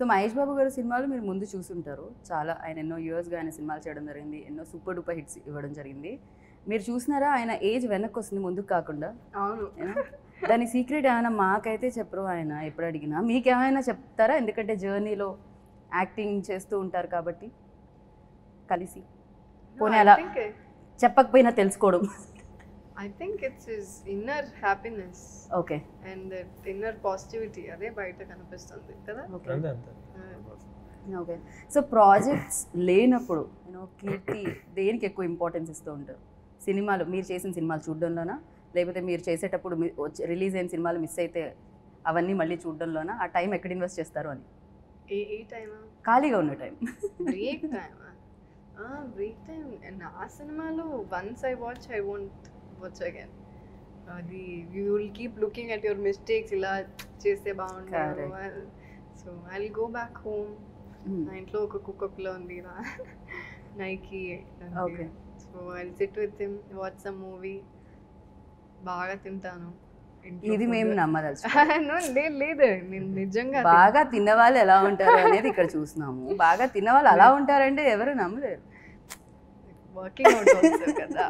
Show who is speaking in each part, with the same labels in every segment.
Speaker 1: So Mahesh బాబు గారి సినిమాలు మీరు ముందు చూసుంటారు చాలా ఆయన ఎన్నో ఇయర్స్గా ఆయన సినిమాలు చేయడం జరిగింది ఎన్నో సూపర్ డూపర్ హిట్స్ ఇవ్వడం జరిగింది మీరు చూసినారా ఆయన ఏజ్ వెనక్కి వస్తుంది ముందుకు కాకుండా
Speaker 2: అవును
Speaker 1: ఏనా? దాని సీక్రెట్ ఏమైనా మాకైతే చెప్పరు ఆయన ఎప్పుడు అడిగినా మీకేమైనా చెప్తారా ఎందుకంటే జర్నీలో యాక్టింగ్ చేస్తూ ఉంటారు కాబట్టి కలిసి పోనీ అలా చెప్పకపోయినా తెలుసుకోవడం
Speaker 2: I think it's his inner happiness
Speaker 1: okay
Speaker 2: and inner positivity అదే బయట కనిపిస్తుంది కదా
Speaker 1: ఓకే
Speaker 3: అంతే అంతే
Speaker 1: ఓకే సో ప్రాజెక్ట్స్ లేనప్పుడు యూనో కీర్తి దేనికి ఎక్కువ ఇంపార్టెన్స్ ఇస్తూ ఉంటారు సినిమాలు మీరు చేసిన సినిమాలు చూడడంలోనా లేకపోతే మీరు చేసేటప్పుడు రిలీజ్ అయిన సినిమాలు మిస్ అయితే అవన్నీ మళ్ళీ చూడడంలోనా ఆ టైం ఎక్కడ ఇన్వెస్ట్ చేస్తారు అని
Speaker 2: ఏ ఏ టైమా
Speaker 1: ఖాళీగా ఉన్న టైం
Speaker 2: బ్రేక్ టైమా బ్రేక్ టైం నా సినిమాలో once I watch I won't watch again అది you will keep looking at your mistakes ఇలా చేస్తే బాగుంటుంది so I will go back home నా ఇంట్లో ఒక కుక్క పిల్ల ఉంది నా నైకి
Speaker 1: Okay.
Speaker 2: So I sit with him watch some movie బాగా తింటాను ఇంట్లో
Speaker 1: ఇది మేము
Speaker 2: food.
Speaker 1: నమ్మదలుచు
Speaker 2: No, లేదు లేదు నేను నిజంగా
Speaker 1: బాగా తిన్నవాళ్ళు ఎలా ఉంటారు అనేది ఇక్కడ చూస్తున్నాము బాగా తిన్నవాళ్ళు అలా ఉంటారంటే ఎవరు నమ్మలేరు
Speaker 2: వర్కింగ్ అవుట్ ఆల్సో కదా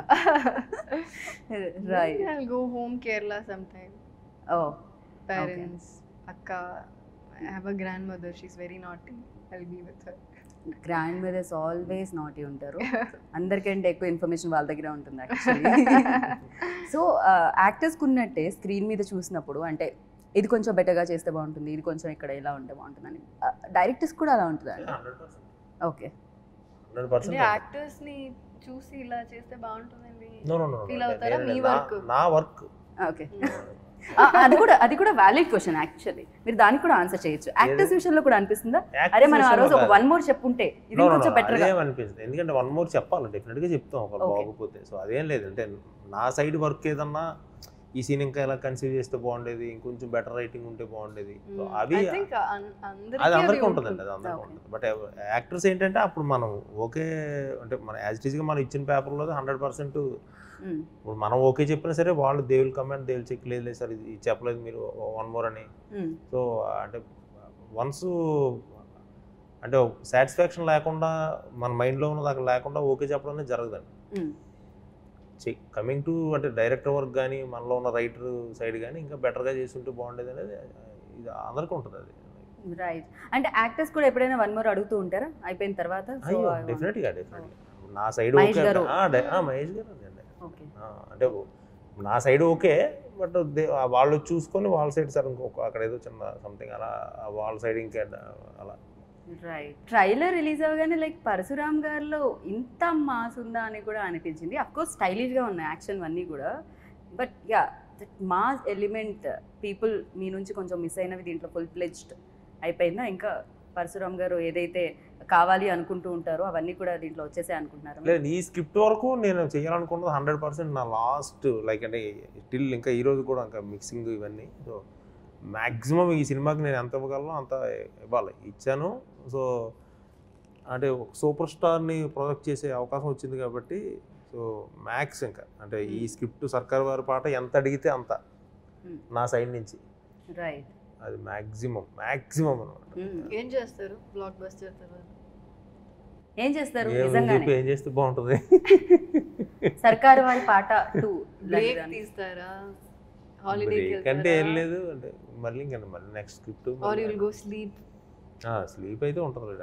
Speaker 1: right
Speaker 2: I go home Kerala some time
Speaker 1: ఓ
Speaker 2: పేరెంట్స్ అక్క I have a grandmother she's very naughty I be with her
Speaker 1: grandmothers always naughty ఉంటారు అందరికంటే ఎక్కువ ఇన్ఫర్మేషన్ వాళ్ళ దగ్గర ఉంటుంది యాక్చువల్లీ సో యాక్టర్స్కి ఉన్నట్టే స్క్రీన్ మీద చూసినప్పుడు అంటే ఇది కొంచెం బెటర్గా చేస్తే బాగుంటుంది ఇది కొంచెం ఇక్కడ ఇలా ఉంటే బాగుంటుంది అని డైరెక్టర్స్ కూడా అలా ఉంటుందా
Speaker 3: హండ్రెడ్ పర్సెంట్
Speaker 1: ఓకే
Speaker 3: హండ్రెడ్
Speaker 2: అంటే
Speaker 3: పర్సెంట్
Speaker 2: యాక్టర్స్ ని చూసి ఇలా చేస్తే బాగుంటుందండి
Speaker 3: నో నో నో
Speaker 2: Feel అవుతారా? మీ work.
Speaker 3: నా వర్క్
Speaker 1: ఓకే అది కూడా అది కూడా వ్యాలిడ్ క్వశ్చన్ యాక్చువల్లీ మీరు దానికి కూడా ఆన్సర్ చేయొచ్చు యాక్టర్స్ విషయంలో కూడా అనిపిస్తుందా అరే మనం ఆ రోజు ఒక వన్ మోర్ చెప్పుంటే ఇది కొంచెం బెటర్గా
Speaker 3: అదేం అనిపిస్తుంది ఎందుకంటే వన్ మోర్ చెప్పాలి డెఫినెట్ గా చెప్తాం ఒకరు
Speaker 1: Okay.
Speaker 3: బాగోపోతే సో అదేం లేదు అంటే నా సైడ్ వర్క్ ఏదన్నా ఈ సీన్ ఇంకా ఎలా కన్సీవ్ చేస్తే బాగుండేది ఇంకొంచెం బెటర్ రైటింగ్ ఉంటే బాగుండేది సో అవి
Speaker 2: ఐ థింక్
Speaker 3: అది అందరికీ ఉంటుందండి అది అందరికీ
Speaker 1: Okay.
Speaker 3: ఉంటుంది బట్ యాక్టర్స్ ఏంటంటే అప్పుడు మనం ఓకే అంటే మన యాజ్ ఇట్ ఈస్గా మనం ఇచ్చిన పేపర్లో హండ్రెడ్ పర్సెంట్ ఇప్పుడు మనం ఓకే చెప్పినా సరే వాళ్ళు they will comment they will check లేదు లేదు సార్ ఇది చెప్పలేదు మీరు వన్ మోర్ అని సో అంటే వన్స్ అంటే సాటిస్ఫాక్షన్ లేకుండా మన మైండ్లో ఉన్నది అక్కడ లేకుండా ఓకే చెప్పడం అనేది జరగదండి కమింగ్ టు అంటే డైరెక్టర్ వర్క్ కానీ మనలో ఉన్న రైటర్ సైడ్ కానీ ఇంకా బెటర్గా చేస్తుంటే బాగుండేది అనేది ఇది అందరికీ ఉంటుంది అది
Speaker 1: రైట్ అంటే యాక్టర్స్ కూడా ఎప్పుడైనా వన్ మోర్ అడుగుతూ ఉంటారా అయిపోయిన తర్వాత So,
Speaker 3: అయ్యో
Speaker 1: I want-
Speaker 3: డెఫినెట్గా డెఫినెట్గా నా సైడ్
Speaker 1: మహేష్
Speaker 3: ఓకే
Speaker 1: గారు.
Speaker 3: ఆ, డై- ఆ, మహేష్ గారు అండి
Speaker 1: ఓకే
Speaker 3: ఆ, అంటే నా సైడ్ ఓకే బట్ వాళ్ళు చూసుకొని వాళ్ళ సైడ్ సార్ ఇంకొక అక్కడ ఏదో చిన్న సంథింగ్ అలా వాళ్ళ సైడ్ ఇంకా అలా
Speaker 1: రైట్ ట్రైలర్ రిలీజ్ అవ్వగానే లైక్ పరశురామ్ గారిలో ఇంత మాస్ ఉందా అని కూడా అనిపించింది అఫ్కోర్స్ స్టైలిష్గా ఉన్నాయి యాక్షన్ అన్నీ కూడా but ya mass element people మీ నుంచి కొంచెం మిస్ అయినవి దీంట్లో ఫుల్ ప్లెజ్డ్ అయిపోయిందా ఇంకా పరశురామ్ గారు ఏదైతే కావాలి అనుకుంటూ ఉంటారో అవన్నీ కూడా దీంట్లో వచ్చేసాయి అనుకుంటున్నారు
Speaker 3: లేదు ఈ స్క్రిప్ట్ వరకు నేను చేయాలనుకున్నది హండ్రెడ్ పర్సెంట్ నా లాస్ట్ లైక్ అంటే స్టిల్ ఇంకా ఈ రోజు కూడా ఇంకా మిక్సింగ్ ఇవన్నీ సో మ్యాక్సిమం ఈ సినిమాకి నేను ఎంత ఇవ్వగలను అంత ఇవ్వాలి ఇచ్చాను సో అంటే సూపర్ స్టార్ని ప్రొజెక్ట్ చేసే అవకాశం వచ్చింది కాబట్టి సో మ్యాక్స్ ఇంకా అంటే ఈ స్క్రిప్ట్ సర్కార్ వారి పాట ఎంత అడిగితే అంత
Speaker 1: Hmm.
Speaker 3: నా సైడ్ నుంచి
Speaker 1: రైట్
Speaker 3: అది మ్యాక్సిమం మ్యాక్సిమం అనమాట
Speaker 2: ఏం చేస్తారు బ్లాక్ బస్టర్ తర్వాత
Speaker 1: ఏం చేస్తారు
Speaker 3: ఏం
Speaker 1: నిజంగానే
Speaker 3: చెప్పి ఏం చేస్తే బాగుంటుంది
Speaker 1: సర్కారు వారి పాట టూ
Speaker 2: బ్రేక్ తీస్తారా హాలిడే
Speaker 3: బ్రేక్ అంటే ఏం లేదు అంటే మళ్ళీ ఇంకా మళ్ళీ next script
Speaker 2: or you'll go sleep
Speaker 3: sleep అయితే ఉంటుంది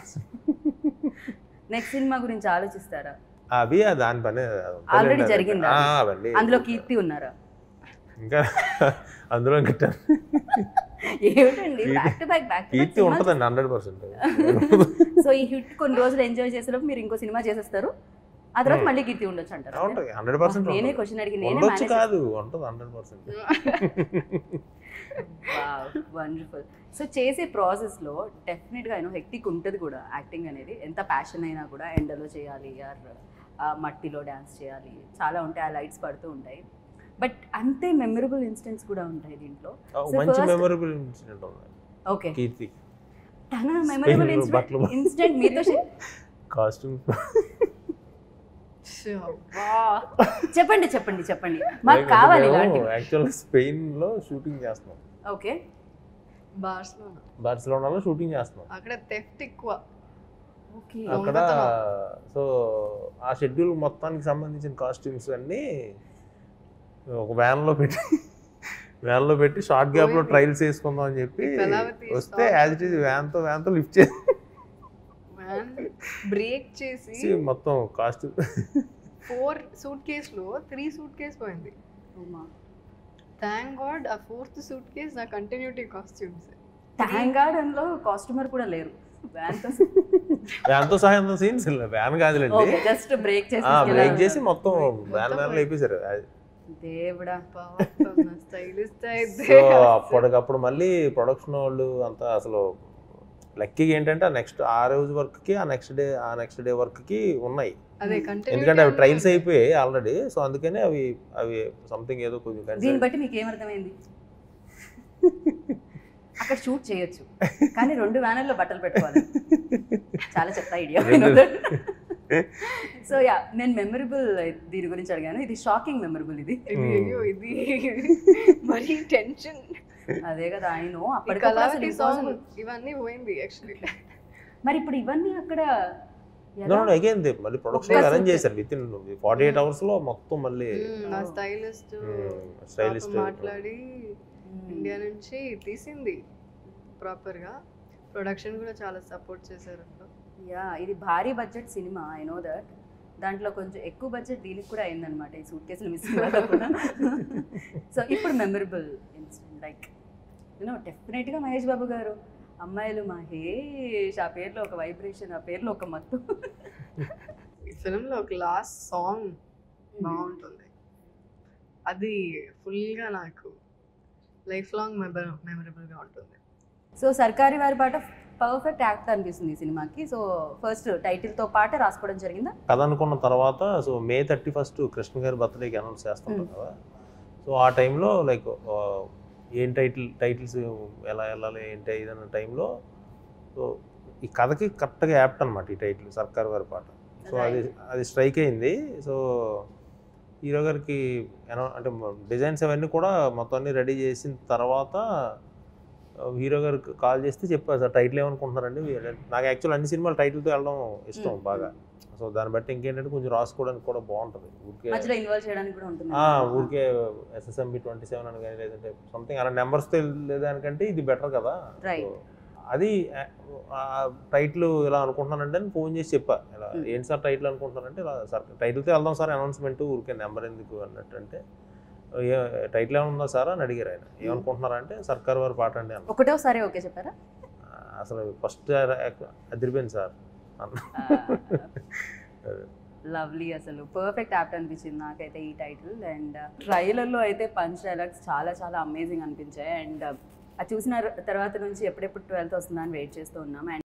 Speaker 1: నెక్స్ట్ సినిమా గురించి ఆలోచిస్తారా
Speaker 3: అవి ఆ దాని పని అది ఉంటుందిలేండి,
Speaker 1: Already
Speaker 3: అది.
Speaker 1: జరిగిందా?
Speaker 3: ఆ, అవన్నీ
Speaker 1: అందులో కీర్తి ఉన్నారా
Speaker 3: ఇంకా అందులో ఇంకా
Speaker 1: ఏమిటండి
Speaker 3: Keerthi-
Speaker 1: back to back back
Speaker 3: Keerthi ఉంటుందండి హండ్రెడ్ పర్సెంట్
Speaker 1: సో ఈ హిట్ కొన్ని రోజులు ఎంజాయ్ చేసేలోపు మీరు ఇంకో సినిమా చేసేస్తారు ఆ తర్వాత
Speaker 3: Hmm.
Speaker 1: మళ్ళీ కీర్తి ఉండొచ్చు అంటారు
Speaker 3: ఉంటుంది హండ్రెడ్ పర్సెంట్
Speaker 1: నేనే క్వశ్చన్ అడిగి నేనే
Speaker 3: ఉండొచ్చు కాదు ఉంటుంది హండ్రెడ్ పర్సెంట్
Speaker 1: వండర్ఫుల్ సో చేసే ప్రాసెస్లో డెఫినెట్గా యూనో హెక్టిక్ ఉంటుంది కూడా యాక్టింగ్ అనేది ఎంత ప్యాషన్ అయినా కూడా ఎండలో చేయాలి ఆర్ మట్టిలో డ్యాన్స్ చేయాలి చాలా ఉంటాయి ఆ లైట్స్ పడుతూ ఉంటాయి బట్ అంతే మెమరబుల్ ఇన్స్టెంట్స్ కూడా ఉంటాయి దీంట్లో So
Speaker 3: మంచి
Speaker 1: first-
Speaker 3: మెమరబుల్ ఇన్సిడెంట్ ఉంది
Speaker 1: ఓకే
Speaker 3: కీర్తి
Speaker 1: తన మెమరబుల్
Speaker 3: Spain లో బట్టలు ప-
Speaker 1: ఇన్సిడెంట్ మీతో share-
Speaker 3: కాస్ట్యూమ్
Speaker 1: చెప్పండి చెప్పండి చెప్పండి మాకు కావాలి ఇలాంటివి
Speaker 3: యాక్చువల్ స్పెయిన్ లో షూటింగ్ చేస్తున్నాం
Speaker 1: ఓకే
Speaker 2: బార్స్లోనా
Speaker 3: బార్సిలోనాలో షూటింగ్ చేస్తున్నాం
Speaker 2: అక్కడ థెఫ్ట్ ఎక్కువ
Speaker 1: ఓకే
Speaker 3: అక్కడ
Speaker 2: దొంగతనం.
Speaker 3: సో ఆ షెడ్యూల్ మొత్తానికి సంబంధించిన కాస్ట్యూమ్స్ అన్నీ ఒక వ్యాన్లో పెట్టి వ్యాన్లో పెట్టి షార్ట్ గ్యాప్లో
Speaker 2: పోయింది.
Speaker 3: ట్రయల్స్ వేసుకుందాం అని చెప్పి
Speaker 2: కళావతి
Speaker 3: వస్తే
Speaker 2: stop.
Speaker 3: యాజ్ ఇట్ ఈజ్ వ్యాన్తో వ్యాన్తో లిఫ్ట్ చేసి
Speaker 2: బ్రేక్ చేసి
Speaker 3: మొత్తం కాస్ట్యూమ్
Speaker 2: ఫోర్ సూట్ కేసులో త్రీ సూట్ కేస్ పోయింది థ్యాంక్ గాడ్ ఆ ఫోర్త్ సూట్ కేస్ నా కంటిన్యూటీ కాస్ట్యూమ్స్
Speaker 1: థ్యాంక్ గాడ్ అందులో కాస్ట్యూమర్ కూడా లేరు వ్యాన్తో
Speaker 3: వ్యాన్తో సహాయం సీన్స్ వ్యాన్ కాదులేండి
Speaker 1: ఓకే జస్ట్ బ్రేక్ చేసి
Speaker 3: బ్రేక్ చేసి మొత్తం
Speaker 2: మొత్తం
Speaker 3: వ్యాన్ వ్యాన్లో
Speaker 2: పోయి.
Speaker 3: వేపేశారు
Speaker 1: దేవుడా
Speaker 2: స్టైలిస్ట్
Speaker 3: సో అప్పటికప్పుడు మళ్ళీ ప్రొడక్షన్ వాళ్ళు అంతా అసలు లక్కీగా ఏంటంటే ఆ నెక్స్ట్ ఆ రోజు వర్క్కి ఆ నెక్స్ట్ డే ఆ నెక్స్ట్ డే వర్క్కి ఉన్నాయి
Speaker 2: అదే
Speaker 3: ఎందుకంటే అవి ట్రయల్స్
Speaker 2: కంటిన్యూ
Speaker 3: అయిపోయాయి ఆల్రెడీ సో అందుకని అవి అవి సంథింగ్ ఏదో కొంచెం
Speaker 1: దీన్ని
Speaker 3: consult-
Speaker 1: బట్టి మీకు ఏమర్థమైంది అక్కడ షూట్ చేయొచ్చు కానీ రెండు వ్యానల్లో బట్టలు పెట్టుకోవాలి చాలా చెత్త ఐడియా
Speaker 3: రెండు.
Speaker 1: సో యా నేను మెమరబుల్ దీని గురించి అడిగాను ఇది షాకింగ్ మెమరబుల్ ఇది
Speaker 2: ఇది అయ్యో ఇది మరీ టెన్షన్
Speaker 1: అదే కదా ఆయన అప్పటికప్పుడు
Speaker 2: కళావతి
Speaker 1: అసలు
Speaker 2: సాంగ్
Speaker 1: impossible.
Speaker 2: ఇవన్నీ పోయింది యాక్చువల్లీ
Speaker 1: మరి ఇప్పుడు ఇవన్నీ అక్కడ
Speaker 3: No,
Speaker 1: ఎలా?
Speaker 3: no, again, they మళ్ళీ ప్రొడక్షన్
Speaker 1: ఒక్క
Speaker 3: అరేంజ్
Speaker 1: suit.
Speaker 3: చేశారు with in forty eight hours లో మొత్తం మళ్ళీ
Speaker 2: నా స్టైలిస్ట్
Speaker 3: స్టైలిస్ట్
Speaker 2: మాట్లాడి
Speaker 1: Hmm.
Speaker 2: ఇండియా నుంచి తీసింది ప్రాపర్ గా ప్రొడక్షన్ కూడా చాలా సపోర్ట్ చేశారు అందులో.
Speaker 1: యా ఇది భారీ బడ్జెట్ సినిమా ఐ నో దట్ దాంట్లో కొంచెం ఎక్కువ బడ్జెట్ దీనికి కూడా అయిందనమాట ఈ సూట్ కేసులు మిస్ కూడా సో ఇప్పుడు మెమరబుల్ ఇన్సిడెంట్ లైక్ యూనో డెఫినెట్గా మహేష్ బాబు గారు అమ్మాయిలు మహేష్ ఆ పేర్లో ఒక వైబ్రేషన్ ఆ పేర్లో ఒక మత్తు
Speaker 2: ఈ ఫిల్మ్ లో ఒక లాస్ట్ సాంగ్ బాగుంటుంది అది ఫుల్ గా నాకు లైఫ్ లాంగ్ మెమరబుల్ గా ఉంటుంది
Speaker 1: సో సర్కారీ వారి పాట పర్ఫెక్ట్ యాక్ట్ అనిపిస్తుంది ఈ సినిమాకి సో ఫస్ట్ టైటిల్తో పాటే రాసుకోవడం జరిగిందా
Speaker 3: కథ అనుకున్న తర్వాత so May thirty first Krishna గారి బర్త్డేకి అనౌన్స్ చేస్తుంటాం
Speaker 1: Hmm.
Speaker 3: కదా సో ఆ టైంలో లైక్ ఏం టైటిల్ టైటిల్స్ ఎలా వెళ్ళాలి ఏంటి ఇదన్న టైంలో సో ఈ కథకి కరెక్ట్గా యాప్ట్ అనమాట ఈ టైటిల్ సర్కార్ వారి పాట సో అది అది స్ట్రైక్ అయింది సో హీరో గారికి ఎనో అంటే డిజైన్స్ అవన్నీ కూడా మొత్తం అన్ని రెడీ చేసిన తర్వాత హీరో గారికి కాల్ చేస్తే చెప్పారు సార్ టైటిల్ ఏమనుకుంటున్నారండి నాకు యాక్చువల్ అన్ని సినిమాలు టైటిల్తో వెళ్ళడం ఇష్టం
Speaker 1: Hmm.
Speaker 3: బాగా సో దాన్ని బట్టి ఇంకేంటంటే కొంచెం రాసుకోవడానికి కూడా బాగుంటుంది ఊరికే
Speaker 1: మధ్యలో ఇన్వాల్వ్ చేయడానికి కూడా ఉంటుంది
Speaker 3: ఆ, ఊరికే ఎస్ఎస్ఎంబి ట్వంటీ సెవెన్ అని కానీ లేదంటే సంథింగ్ అలా నెంబర్స్తో లేదానికంటే ఇది బెటర్ కదా
Speaker 1: Right.
Speaker 3: So, అది టైటిల్ ఇలా అనుకుంటున్నానంటే నేను ఫోన్ చేసి చెప్పా ఇలా
Speaker 1: Hmm.
Speaker 3: ఏంటి సార్ టైటిల్ అనుకుంటున్నారంటే ఇలా సార్ టైటిల్తో వెళ్దాం సార్ అనౌన్స్మెంట్ ఊరికే నెంబర్ ఎందుకు అన్నట్టు అంటే ఏ టైటిల్ ఏమైనా ఉందా సార్ అని అడిగారు ఆయన ఏమనుకుంటున్నారంటే సర్కార్ వారి పాట అండి అన్న
Speaker 1: ఒకటో సరే ఓకే చెప్పారా
Speaker 3: అసలు ఫస్ట్ అదిరిపోయింది సార్ అన్న
Speaker 1: లవ్లీ అసలు పర్ఫెక్ట్ యాప్ట్ అనిపించింది నాకైతే ఈ టైటిల్ అండ్ ట్రైలర్లో అయితే పంచ్ డైలాగ్స్ చాలా చాలా అమేజింగ్ అనిపించాయి అండ్ అది చూసిన తర్వాత నుంచి ఎప్పుడెప్పుడు ట్వెల్త్ వస్తుందా అని వెయిట్ చేస్తూ ఉన్నాం అండ్